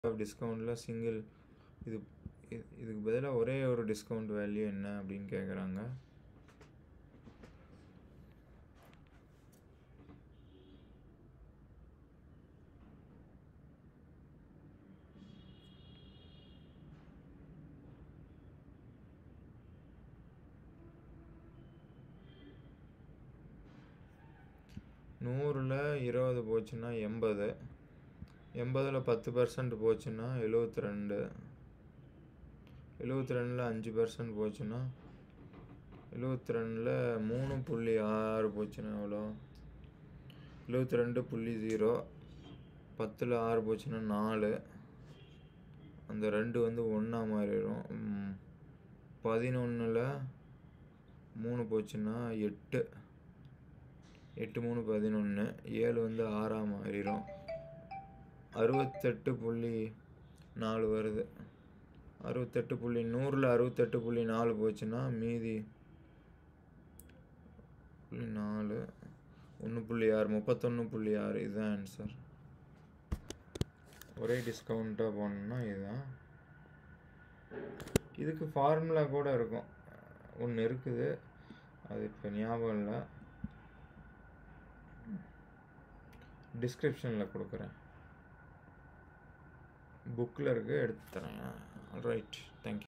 டிஸ்கவுண்ட்டில் single இது இது இதுக்கு பதிலாக ஒரே ஒரு டிஸ்கவுண்ட் வேல்யூ என்ன அப்படின்னு கேட்குறாங்க நூறில் இருபது போச்சுன்னா எண்பது எண்பதில் பத்து பர்சன்ட் போச்சுன்னா எழுவத்தி ரெண்டு எழுவத்தி ரெண்டில் அஞ்சு பர்சன்ட் போச்சுன்னா எழுவத்தி ரெண்டில் மூணு புள்ளி ஆறு போச்சுன்னா எவ்வளோ எழுவத்தி ரெண்டு புள்ளி ஜீரோ பத்தில் ஆறு போச்சுன்னா நாலு அந்த ரெண்டு வந்து ஒன்றா மாறிடும் பதினொன்றில் மூணு போச்சுன்னா எட்டு எட்டு மூணு பதினொன்று ஏழு வந்து ஆறாக மாறிடும் அறுபத்தெட்டு புள்ளி நாலு வருது அறுபத்தெட்டு புள்ளி நூறில் அறுபத்தெட்டு புள்ளி நாலு போச்சுன்னா மீதி புள்ளி நாலு ஒன்று புள்ளி ஆறு முப்பத்தொன்று புள்ளி ஆறு இதுதான் ஆன்சர் ஒரே டிஸ்கவுண்ட்டாக போனோம்னா இதுதான் இதுக்கு ஃபார்முலா கூட இருக்கும் ஒன்று இருக்குது அது இப்போ ஞாபகம் இல்லை டிஸ்கிரிப்ஷனில் கொடுக்குறேன் புக்கில் இருக்குது எடுத்து தரேன் ரைட் தேங்க்யூ